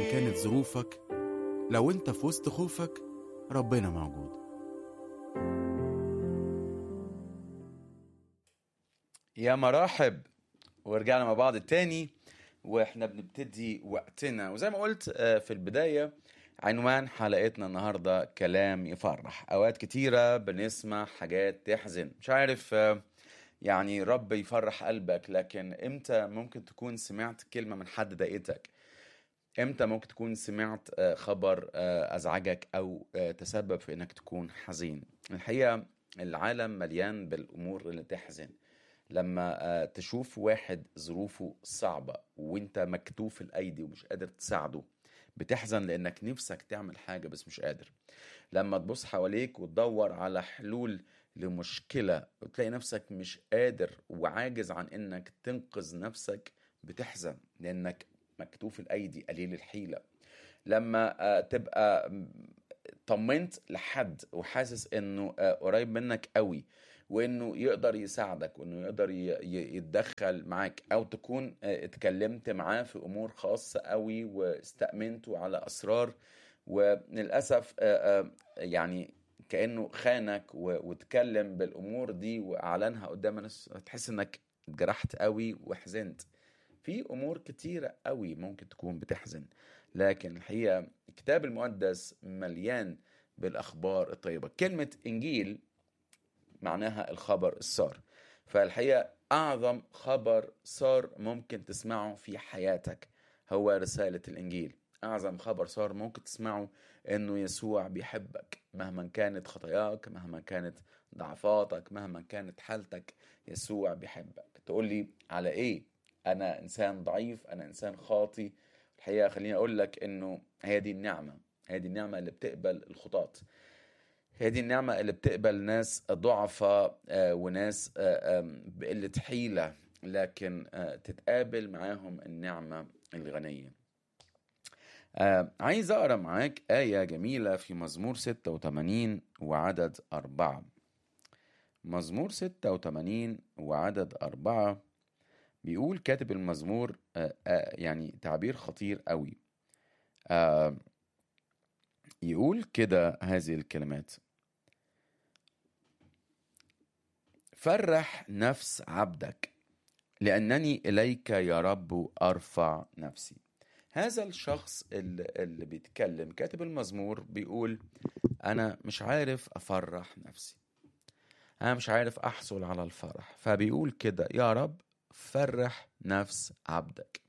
كانت ظروفك لو انت في وسط خوفك ربنا موجود يا مراحب ورجعنا مع بعض تاني واحنا بنبتدي وقتنا وزي ما قلت آه، في البداية عنوان حلقتنا النهاردة كلام يفرح أوقات كتيرة بنسمع حاجات تحزن مش عارف آه، يعني رب يفرح قلبك لكن امتى ممكن تكون سمعت كلمة من حد ضايقتك امتى ممكن تكون سمعت آه، خبر آه، ازعجك او آه، تسبب في انك تكون حزين الحقيقه العالم مليان بالامور اللي تحزن لما آه، تشوف واحد ظروفه صعبه وانت مكتوف الايدي ومش قادر تساعده بتحزن لانك نفسك تعمل حاجه بس مش قادر لما تبص حواليك وتدور على حلول لمشكله وتلاقي نفسك مش قادر وعاجز عن انك تنقذ نفسك بتحزن لانك مكتوف الايدي قليل الحيله لما آه، تبقى م- طمنت لحد وحاسس انه آه، قريب منك قوي وانه يقدر يساعدك وانه يقدر ي- ي- يتدخل معاك او تكون آه، اتكلمت معاه في امور خاصه قوي واستأمنته على اسرار وللاسف آه، آه، يعني كانه خانك و- واتكلم بالامور دي واعلنها قدام الناس تحس انك اتجرحت قوي وحزنت في امور كتيره قوي ممكن تكون بتحزن لكن الحقيقه الكتاب المقدس مليان بالاخبار الطيبه كلمه انجيل معناها الخبر السار فالحقيقه اعظم خبر سار ممكن تسمعه في حياتك هو رساله الانجيل اعظم خبر سار ممكن تسمعه انه يسوع بيحبك مهما كانت خطاياك مهما كانت ضعفاتك مهما كانت حالتك يسوع بيحبك تقول لي على ايه انا انسان ضعيف انا انسان خاطي الحقيقه خليني اقول لك انه هي دي النعمه هي دي النعمه اللي بتقبل الخطاة هي دي النعمه اللي بتقبل ناس ضعفاء آه، وناس آه، آم، بقله حيله لكن آه، تتقابل معاهم النعمه الغنيه آه، عايز اقرا معاك ايه جميله في مزمور 86 وعدد أربعة مزمور 86 وعدد أربعة بيقول كاتب المزمور آه، آه، يعني تعبير خطير قوي آه، يقول كده هذه الكلمات فرح نفس عبدك لأنني إليك يا رب أرفع نفسي هذا الشخص اللي, اللي بيتكلم كاتب المزمور بيقول أنا مش عارف أفرح نفسي أنا مش عارف أحصل على الفرح فبيقول كده يا رب فرح نفس عبدك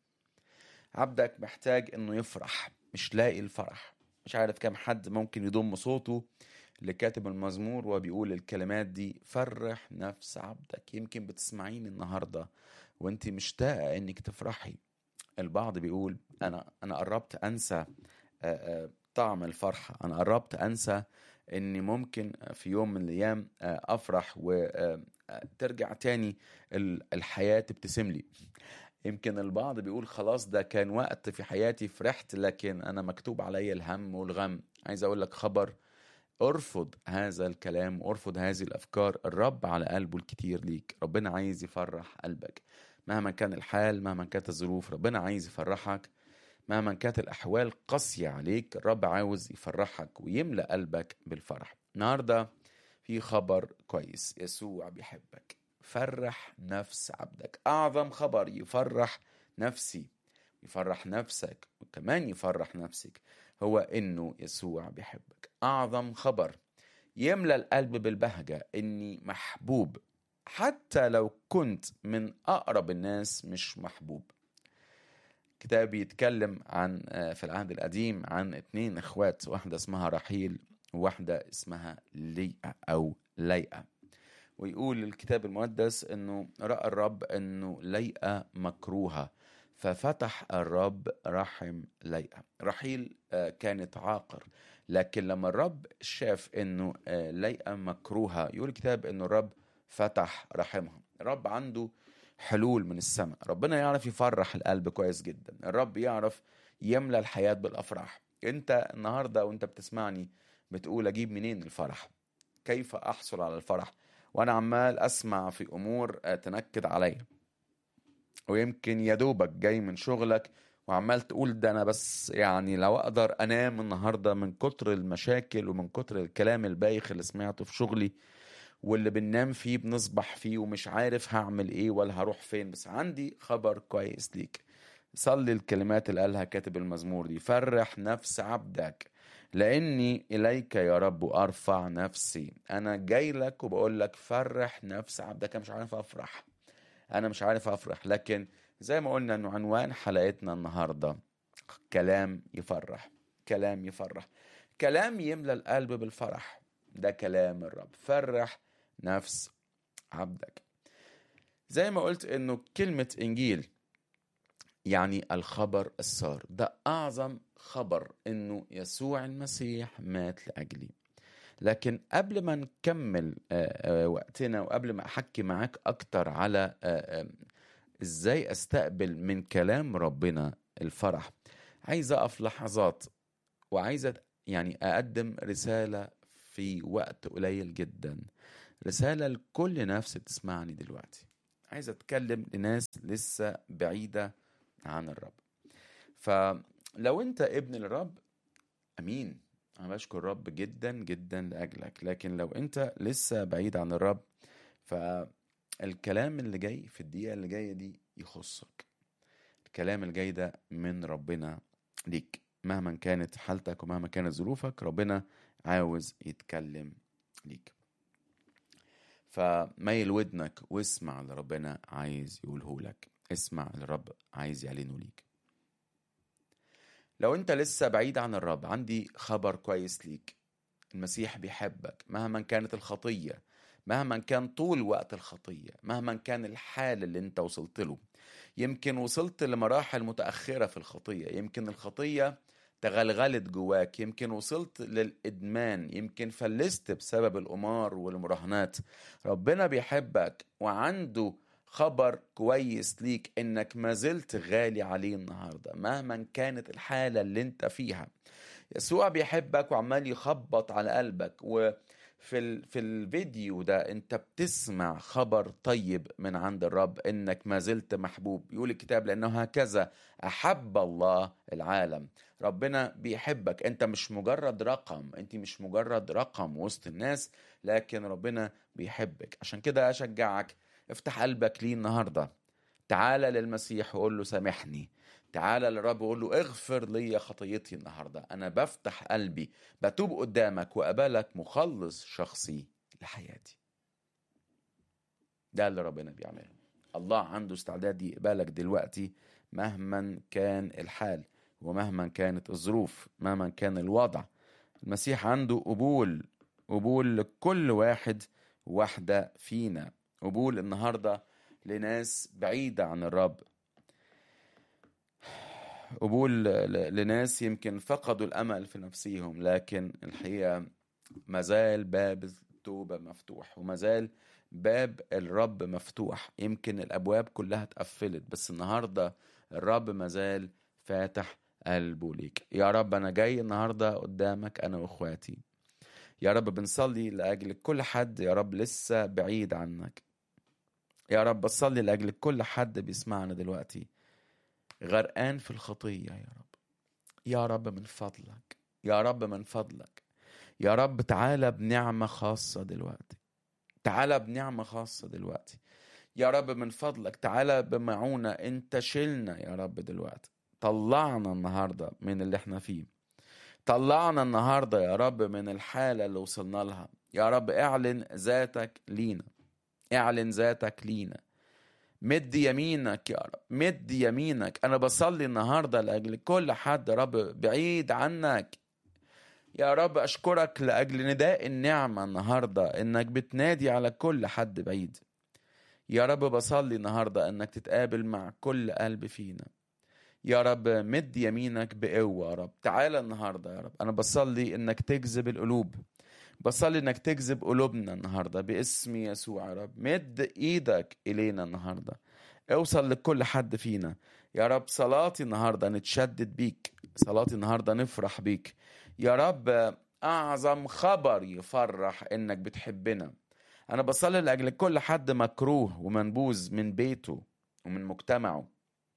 عبدك محتاج انه يفرح مش لاقي الفرح مش عارف كم حد ممكن يضم صوته لكاتب المزمور وبيقول الكلمات دي فرح نفس عبدك يمكن بتسمعيني النهارده وانت مشتاقه انك تفرحي البعض بيقول انا انا قربت انسى آه، آه، طعم الفرحه انا قربت انسى اني ممكن في يوم من الايام آه، افرح وترجع تاني ال- الحياه تبتسم لي يمكن البعض بيقول خلاص ده كان وقت في حياتي فرحت لكن انا مكتوب عليا الهم والغم عايز اقول لك خبر ارفض هذا الكلام وارفض هذه الافكار الرب على قلبه الكتير ليك ربنا عايز يفرح قلبك مهما كان الحال مهما كانت الظروف ربنا عايز يفرحك مهما كانت الاحوال قاسيه عليك الرب عاوز يفرحك ويملأ قلبك بالفرح النهارده في خبر كويس يسوع بيحبك فرح نفس عبدك اعظم خبر يفرح نفسي يفرح نفسك وكمان يفرح نفسك هو انه يسوع بيحبك اعظم خبر يملى القلب بالبهجه اني محبوب حتى لو كنت من اقرب الناس مش محبوب كتاب يتكلم عن آه، في العهد القديم عن اتنين اخوات واحدة اسمها رحيل وواحدة اسمها ليئة او ليئة ويقول الكتاب المقدس انه رأى الرب انه ليئة مكروهة ففتح الرب رحم ليئة رحيل آه، كانت عاقر لكن لما الرب شاف انه آه، ليئة مكروهة يقول الكتاب انه الرب فتح رحمها الرب عنده حلول من السماء ربنا يعرف يفرح القلب كويس جدا الرب يعرف يملى الحياة بالأفراح انت النهاردة وانت بتسمعني بتقول اجيب منين الفرح كيف احصل على الفرح وانا عمال اسمع في امور آه، تنكد عليا ويمكن يا دوبك جاي من شغلك وعمال تقول ده انا بس يعني لو اقدر انام النهارده من كتر المشاكل ومن كتر الكلام البايخ اللي سمعته في شغلي واللي بننام فيه بنصبح فيه ومش عارف هعمل ايه ولا هروح فين بس عندي خبر كويس ليك صلي الكلمات اللي قالها كاتب المزمور دي فرح نفس عبدك لاني اليك يا رب ارفع نفسي انا جاي لك وبقول لك فرح نفس عبدك انا مش عارف افرح انا مش عارف افرح لكن زي ما قلنا انه عنوان حلقتنا النهارده كلام يفرح كلام يفرح كلام يملى القلب بالفرح ده كلام الرب فرح نفس عبدك زي ما قلت انه كلمة انجيل يعني الخبر السار ده اعظم خبر انه يسوع المسيح مات لاجلي لكن قبل ما نكمل آه، آه، وقتنا وقبل ما احكي معاك اكتر على آه، آه، ازاي استقبل من كلام ربنا الفرح عايز اقف لحظات وعايز يعني اقدم رسالة في وقت قليل جدا رسالة لكل نفس بتسمعني دلوقتي عايز اتكلم لناس لسه بعيدة عن الرب فلو انت ابن الرب امين انا بشكر الرب جدا جدا لاجلك لكن لو انت لسه بعيد عن الرب فالكلام اللي جاي في الدقيقة اللي جاية دي يخصك الكلام اللي جاي ده من ربنا ليك مهما كانت حالتك ومهما كانت ظروفك ربنا عاوز يتكلم ليك فميل ودنك واسمع اللي ربنا عايز يقوله لك اسمع اللي الرب عايز يعلنه ليك لو انت لسه بعيد عن الرب عندي خبر كويس ليك المسيح بيحبك مهما كانت الخطية مهما كان طول وقت الخطية مهما كان الحال اللي انت وصلت له يمكن وصلت لمراحل متأخرة في الخطية يمكن الخطية تغلغلت جواك يمكن وصلت للإدمان يمكن فلست بسبب القمار والمراهنات ربنا بيحبك وعنده خبر كويس ليك انك ما زلت غالي عليه النهارده مهما كانت الحاله اللي انت فيها يسوع بيحبك وعمال يخبط على قلبك وفي ال... في الفيديو ده انت بتسمع خبر طيب من عند الرب انك ما زلت محبوب يقول الكتاب لانه هكذا احب الله العالم ربنا بيحبك انت مش مجرد رقم انت مش مجرد رقم وسط الناس لكن ربنا بيحبك عشان كده اشجعك افتح قلبك ليه النهارده تعالى للمسيح وقول له سامحني تعالى للرب وقول له اغفر لي خطيتي النهارده انا بفتح قلبي بتوب قدامك وقبلك مخلص شخصي لحياتي ده اللي ربنا بيعمله الله عنده استعداد يقبلك دلوقتي مهما كان الحال ومهما كانت الظروف مهما كان الوضع المسيح عنده قبول قبول لكل واحد واحدة فينا قبول النهاردة لناس بعيدة عن الرب قبول ل- لناس يمكن فقدوا الأمل في نفسيهم لكن الحقيقة مازال باب التوبة مفتوح ومازال باب الرب مفتوح يمكن الأبواب كلها اتقفلت بس النهاردة الرب مازال فاتح قلبه ليك يا رب أنا جاي النهاردة قدامك أنا وإخواتي يا رب بنصلي لأجل كل حد يا رب لسه بعيد عنك يا رب بصلي لأجل كل حد بيسمعنا دلوقتي غرقان في الخطية يا رب يا رب من فضلك يا رب من فضلك يا رب تعالى بنعمة خاصة دلوقتي تعالى بنعمة خاصة دلوقتي يا رب من فضلك تعالى بمعونة انت شلنا يا رب دلوقتي طلعنا النهاردة من اللي احنا فيه طلعنا النهاردة يا رب من الحالة اللي وصلنا لها يا رب اعلن ذاتك لينا اعلن ذاتك لينا مد يمينك يا رب مد يمينك انا بصلي النهارده لاجل كل حد يا رب بعيد عنك يا رب اشكرك لاجل نداء النعمه النهارده انك بتنادي على كل حد بعيد يا رب بصلي النهارده انك تتقابل مع كل قلب فينا يا رب مد يمينك بقوه يا رب تعالى النهارده يا رب انا بصلي انك تجذب القلوب بصلي انك تجذب قلوبنا النهارده باسم يسوع يا رب مد ايدك الينا النهارده اوصل لكل حد فينا يا رب صلاتي النهارده نتشدد بيك صلاتي النهارده نفرح بيك يا رب اعظم خبر يفرح انك بتحبنا انا بصلي لاجل كل حد مكروه ومنبوذ من بيته ومن مجتمعه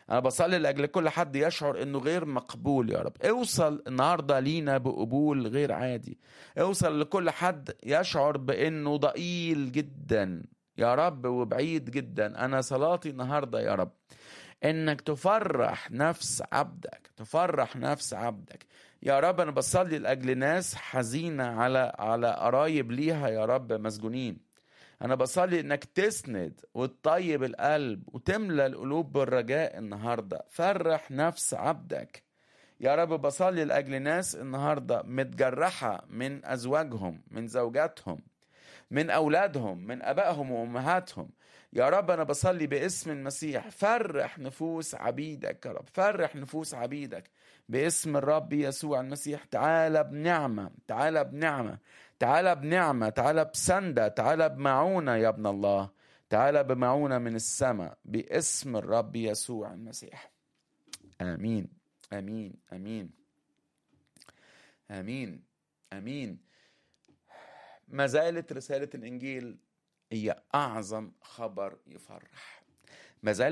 انا بصلي لاجل كل حد يشعر انه غير مقبول يا رب اوصل النهارده لينا بقبول غير عادي اوصل لكل حد يشعر بانه ضئيل جدا يا رب وبعيد جدا انا صلاتي النهارده يا رب انك تفرح نفس عبدك تفرح نفس عبدك يا رب انا بصلي لاجل ناس حزينه على على قرايب ليها يا رب مسجونين انا بصلي انك تسند وتطيب القلب وتملى القلوب بالرجاء النهارده فرح نفس عبدك يا رب بصلي لاجل ناس النهارده متجرحه من ازواجهم من زوجاتهم من اولادهم من ابائهم وامهاتهم يا رب انا بصلي باسم المسيح فرح نفوس عبيدك يا رب فرح نفوس عبيدك باسم الرب يسوع المسيح تعالى بنعمه تعالى بنعمه تعالى بنعمه تعالى بسنده تعالى بمعونه يا ابن الله تعالى بمعونه من السماء باسم الرب يسوع المسيح امين امين امين امين امين ما زالت رساله الانجيل هي اعظم خبر يفرح ما زال